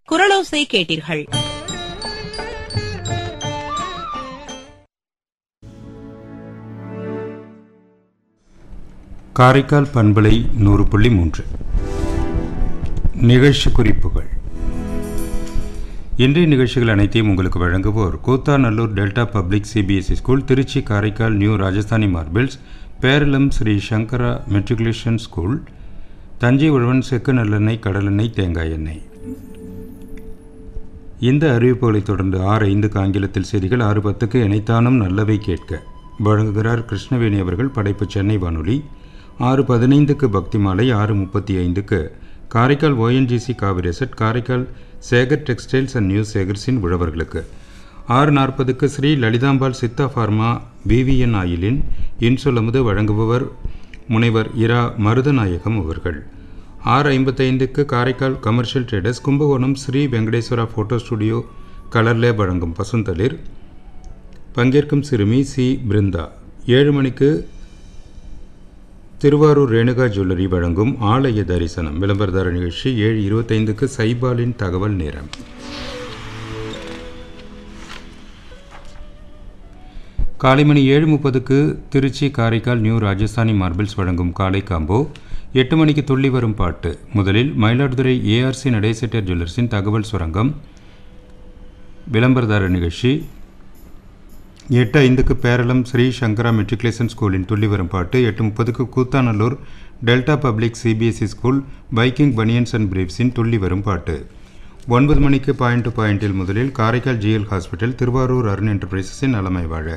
குரலோசை கேட்டீர்கள் காரைக்கால் பண்பலை நூறு புள்ளி மூன்று நிகழ்ச்சி குறிப்புகள் இன்றைய நிகழ்ச்சிகள் அனைத்தையும் உங்களுக்கு வழங்குவோர் Koothanallur delta public CBSE school Trichy Karaikal new Rajasthani marbles Peralam Sri Sankara matriculation school Thanjai Uzhavan செக்கு நல்லெண்ணெய் கடலெண்ணெய் தேங்காய் எண்ணெய் இந்த அறிவிப்புகளைத் தொடர்ந்து ஆறு ஐந்துக்கு ஆங்கிலத்தில் செய்திகள் ஆறு பத்துக்கு இணைத்தானும் நல்லவை கேட்க வழங்குகிறார் கிருஷ்ணவேணி அவர்கள் படைப்பு சென்னை வானொலி ஆறு பதினைந்துக்கு பக்தி மாலை ஆறு முப்பத்தி ஐந்துக்கு Karaikal ONGC Cauvery set Karaikal Sekar textiles and news சேகர்ஸின் உழவர்களுக்கு ஆறு நாற்பதுக்கு ஸ்ரீ லலிதாம்பாள் சித்தா ஃபார்மா விவிஎன் ஆயிலின் இன்சொலமுது வழங்குபவர் முனைவர் இரா மருதநாயகம் அவர்கள் ஆறு ஐம்பத்தைந்துக்கு Karaikal commercial traders Kumbakonam Sri Venkateswara photo studio colour lab வழங்கும் பசுந்தளிர் பங்கேற்கும் சிறுமி சி பிருந்தா ஏழு மணிக்கு திருவாரூர் ரேணுகா ஜுவல்லரி வழங்கும் ஆலய தரிசனம் விளம்பரதார நிகழ்ச்சி ஏழு இருபத்தைந்துக்கு சைபாலின் தகவல் நேரம் காலை மணி ஏழு முப்பதுக்கு திருச்சி காரைக்கால் நியூ ராஜஸ்தானி மார்பிள்ஸ் வழங்கும் காலை காம்போ எட்டு மணிக்கு துள்ளி வரும் பாட்டு முதலில் மயிலாடுதுறை ஏஆர்சி நடேசெட்டர் ஜுவல்லர்ஸின் தகவல் சுரங்கம் விளம்பரதார நிகழ்ச்சி எட்டு ஐந்துக்கு பேரளம் ஸ்ரீ சங்கரா மெட்ரிகுலேஷன் ஸ்கூலின் துள்ளி வரும் பாட்டு எட்டு முப்பதுக்கு Koothanallur delta public CBSE school பைக்கிங் பனியன்ஸ் அண்ட் பிரீவ்ஸின் துள்ளி வரும் பாட்டு ஒன்பது மணிக்கு பாயிண்ட் டு பாயிண்டில் முதலில் காரைக்கால் ஜிஎல் ஹாஸ்பிட்டல் திருவாரூர் அருண் என்டர்பிரைசஸின் நலமை வாழ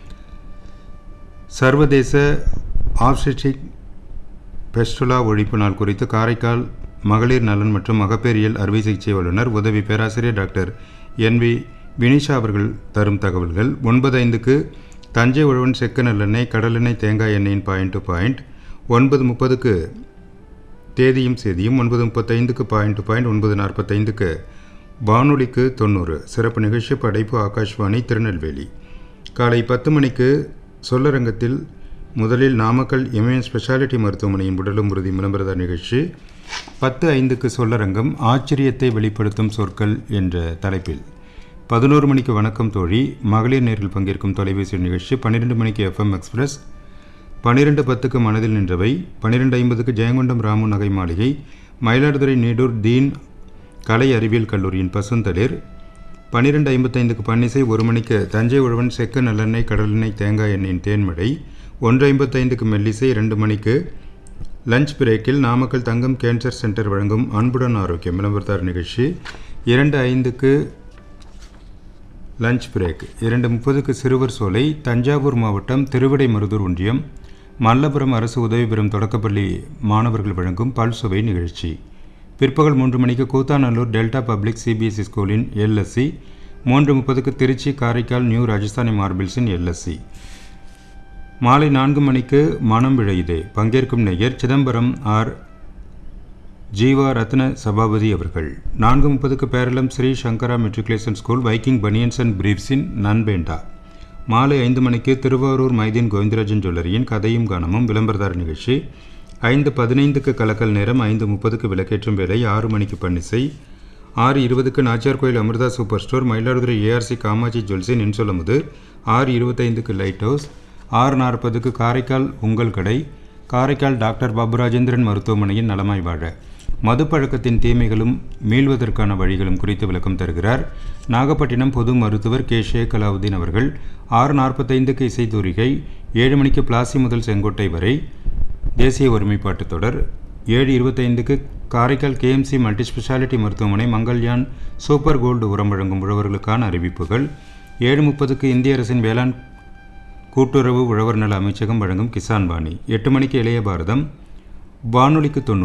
சர்வதேச ஆப்ஸ்டிக் பெஸ்டுலா ஒழிப்பு நாள் குறித்து காரைக்கால் மகளிர் நலன் மற்றும் மகப்பேறியல் அறுவை சிகிச்சை வல்லுநர் உதவி பேராசிரியர் டாக்டர் என் வி வினிஷா அவர்கள் தரும் தகவல்கள் ஒன்பது ஐந்துக்கு தஞ்சை உழவன் செக்கு நல்லெண்ணெய் கடலெண்ணெய் தேங்காய் எண்ணெயின் பாயிண்ட் டு பாயிண்ட் ஒன்பது முப்பதுக்கு தேதியும் செய்தியும் ஒன்பது முப்பத்தைந்துக்கு பாயிண்ட் டு பாயிண்ட் ஒன்பது நாற்பத்தைந்துக்கு வானொலிக்கு தொண்ணூறு சிறப்பு நிகழ்ச்சி படைப்பு ஆகாஷ்வாணி திருநெல்வேலி காலை பத்து மணிக்கு சொல்லரங்கத்தில் முதலில் நாமக்கல் இமயம் ஸ்பெஷாலிட்டி மருத்துவமனையின் உடலும் உறுதி விளம்பரதார் நிகழ்ச்சி பத்து ஐந்துக்கு சொல்லரங்கம் ஆச்சரியத்தை வெளிப்படுத்தும் சொற்கள் என்ற தலைப்பில் பதினோரு மணிக்கு வணக்கம் தோழி மகளிர் நேரில் பங்கேற்கும் தொலைபேசி நிகழ்ச்சி பன்னிரெண்டு மணிக்கு எஃப்எம் எக்ஸ்பிரஸ் பன்னிரெண்டு பத்துக்கு மனதில் நின்றவை பன்னிரெண்டு ஐம்பதுக்கு ஜெயங்கொண்டம் ராமு நகை மாளிகை மயிலாடுதுறை நீடூர் தீன் கலை அறிவியல் கல்லூரியின் பசுந்தளிர் பன்னிரெண்டு ஐம்பத்தைந்துக்கு பன்னிசை ஒரு மணிக்கு தஞ்சை உழவன் செக்கு நல்லெண்ணெய் கடலெண்ணெய் தேங்காய் எண்ணெயின் தேன்மடை ஒன்று ஐம்பத்தைந்துக்கு மெல்லிசை ரெண்டு மணிக்கு லஞ்ச் பிரேக்கில் நாமக்கல் தங்கம் கேன்சர் சென்டர் வழங்கும் அன்புடன் ஆரோக்கியம் விளம்பரத்தார் நிகழ்ச்சி இரண்டு ஐந்துக்கு லஞ்ச் பிரேக் இரண்டு முப்பதுக்கு சிறுவர் சோலை தஞ்சாவூர் மாவட்டம் திருவிடைமருதூர் ஒன்றியம் மல்லபுரம் அரசு உதவி பெறும் தொடக்கப்பள்ளி மாணவர்கள் வழங்கும் பல்சுவை நிகழ்ச்சி பிற்பகல் மூன்று மணிக்கு கூத்தாநல்லூர் டெல்டா பப்ளிக் சிபிஎஸ்இ ஸ்கூலின் எல்எஸ்சி மூன்று முப்பதுக்கு திருச்சி காரைக்கால் நியூ ராஜஸ்தானி மார்பிள்ஸின் எல்எஸ்சி மாலை நான்கு மணிக்கு மனம் விழையுதே பங்கேற்கும் நேயர் சிதம்பரம் ஆர் ஜீவா ரத்ன சபாபதி அவர்கள் நான்கு முப்பதுக்கு Peralam Sri Sankara matriculation school Viking banians and பிரீப்ஸின் நன்பேண்டா மாலை ஐந்து மணிக்கு திருவாரூர் மைதீன் கோவிந்தராஜன் ஜுவல்லரியின் கதையும் கானமும் விளம்பரதார நிகழ்ச்சி ஐந்து பதினைந்துக்கு கலக்கல் நேரம் ஐந்து முப்பதுக்கு விளக்கேற்றும் வேலை ஆறு மணிக்கு பன்னிசை ஆறு இருபதுக்கு Nachiyar Koil Amirtha super store Mayiladuthurai ARC Kamatchi ஜுவல்ஸின் இன்சொல்லமுது ஆறு இருபத்தைந்துக்கு லைட் ஹவுஸ் ஆறு நாற்பதுக்கு காரைக்கால் உங்கள் கடை காரைக்கால் டாக்டர் பாபு ராஜேந்திரன் மருத்துவமனையின் நலமாய் வாழ மதுப்பழக்கத்தின் தீமைகளும் மீள்வதற்கான வழிகளும் குறித்து விளக்கம் தருகிறார் நாகப்பட்டினம் பொது மருத்துவர் கே ஷேக் அலாவுதீன் அவர்கள் ஆறு நாற்பத்தைந்துக்கு இசைத்தூரிகை ஏழு மணிக்கு பிளாசி முதல் செங்கோட்டை வரை தேசிய ஒருமைப்பாட்டு தொடர் ஏழு இருபத்தைந்துக்கு காரைக்கால் கேஎம்சி மல்டி ஸ்பெஷாலிட்டி மருத்துவமனை மங்கள்யான் சூப்பர் கோல்டு உரம் வழங்கும் உழவர்களுக்கான அறிவிப்புகள் ஏழு முப்பதுக்கு இந்திய அரசின் வேளாண் கூட்டுறவு உழவர் நல அமைச்சகம் வழங்கும் கிசான் வாணி எட்டு மணிக்கு இளைய பாரதம் வானொலிக்கு தொண்ணூறு